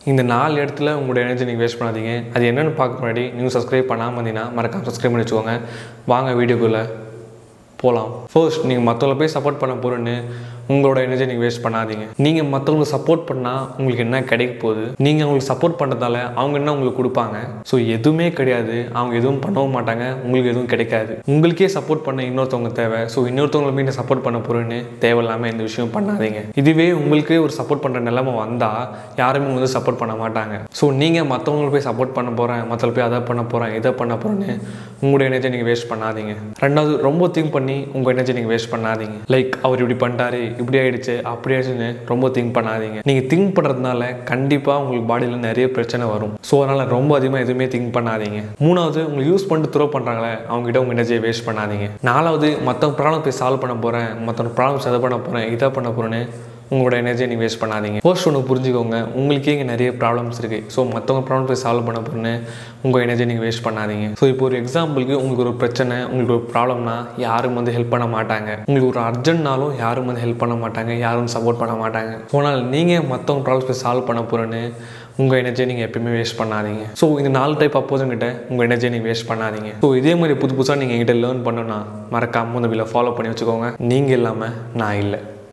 இந்த நாலு இடத்துல உங்களோட எனர்ஜி நீங்கள் வேஸ்ட் பண்ணாதீங்க அது என்னென்னு பார்க்க முன்னாடி நீங்கள் சப்ஸ்கிரைப் பண்ணாமல் இருந்தீங்கன்னா மறக்காம சப்ஸ்கிரைப் பண்ணி வச்சுக்கோங்க வாங்க வீடியோக்குள்ளே போகலாம் ஃபர்ஸ்ட் நீங்கள் மற்றவங்கள போய் சப்போர்ட் பண்ண போகிறேன்னு உங்களோட எனர்ஜி நீங்கள் வேஸ்ட் பண்ணாதீங்க நீங்கள் மற்றவங்களுக்கு சப்போர்ட் பண்ணால் உங்களுக்கு என்ன கிடைக்க போகுது நீங்கள் அவங்களுக்கு சப்போர்ட் பண்ணுறதால அவங்க என்ன உங்களுக்கு கொடுப்பாங்க ஸோ எதுவுமே கிடையாது அவங்க எதுவும் பண்ணவும் மாட்டாங்க உங்களுக்கு எதுவும் கிடைக்காது உங்களுக்கே சப்போர்ட் பண்ண இன்னொருத்தவங்க தேவை ஸோ இன்னொருத்தவங்களை போய் நான் சப்போர்ட் பண்ண போகிறேன்னு தேவையில்லாமல் எந்த விஷயம் பண்ணாதீங்க இதுவே உங்களுக்கே ஒரு சப்போர்ட் பண்ணுற நிலைமை வந்தால் யாருமே வந்து சப்போர்ட் பண்ண மாட்டாங்க ஸோ நீங்கள் மற்றவங்களுக்கு போய் சப்போர்ட் பண்ண போகிறேன் மற்றவங்க போய் அதை பண்ண போகிறேன் இதை பண்ண போகிறேன்னு உங்களோட எனர்ஜி நீங்கள் வேஸ்ட் பண்ணாதீங்க ரெண்டாவது ரொம்ப திங்க் பண்ணி உங்கள் எனர்ஜி நீங்கள் வேஸ்ட் பண்ணாதீங்க லைக் அவர் இப்படி பண்ணிட்டாரு இப்படி ஆயிடுச்சு அப்படி ஆயிடுச்சுன்னு ரொம்ப திங்க் பண்ணாதீங்க நீங்கள் திங்க் பண்ணுறதுனால கண்டிப்பாக உங்களுக்கு பாடியில் நிறைய பிரச்சனை வரும் ஸோ அதனால் ரொம்ப அதிகமாக எதுவுமே திங்க் பண்ணாதீங்க மூணாவது உங்களுக்கு யூஸ் பண்ணிட்டு த்ரோ பண்ணுறாங்களே அவங்ககிட்ட உங்கள் எனர்ஜியை வேஸ்ட் பண்ணாதீங்க நாலாவது மற்றவங்க ப்ராப்ளம் போய் சால்வ் பண்ண போகிறேன் மற்றவங்க ப்ராப்ளம்ஸ் எதை பண்ண போகிறேன் இதை பண்ண போகிறேன்னு உங்களோட எனர்ஜியை நீங்கள் வேஸ்ட் பண்ணாதீங்க ஃபர்ஸ்ட் ஒன்று புரிஞ்சுக்கோங்க உங்களுக்கே இங்கே நிறைய ப்ராப்ளம்ஸ் இருக்குது ஸோ மற்றவங்க ப்ராப்ளம் போய் சால்வ் பண்ண போகிறேன்னு உங்கள் எனர்ஜியை நீங்கள் வேஸ்ட் பண்ணாதீங்க ஸோ இப்போ ஒரு எக்ஸாம்பிளுக்கு உங்களுக்கு ஒரு பிரச்சனை உங்களுக்கு ஒரு ப்ராப்ளம்னா யாரும் வந்து ஹெல்ப் பண்ண மாட்டாங்க உங்களுக்கு ஒரு அர்ஜென்ட்னாலும் யாரும் வந்து ஹெல்ப் பண்ண மாட்டாங்க யாரும் சப்போர்ட் பண்ண மாட்டாங்க போனால் நீங்கள் மற்றவங்க ப்ராப்ளம்ஸ் போய் சால்வ் பண்ண போகிறேன்னு உங்கள் எனர்ஜியை நீங்கள் எப்பயுமே வேஸ்ட் பண்ணாதீங்க ஸோ இந்த நாலு டைப் அப்போதும் கிட்ட உங்கள் எனர்ஜியை நீங்கள் வேஸ்ட் பண்ணாதீங்க ஸோ இதே மாதிரி புது புதுசாக நீங்கள் என்கிட்ட லேர்ன் பண்ணணும்னா மறக்காம இந்த வீடியோ ஃபாலோ பண்ணி வச்சுக்கோங்க நீங்கள் இல்லாமல் நான் இல்லை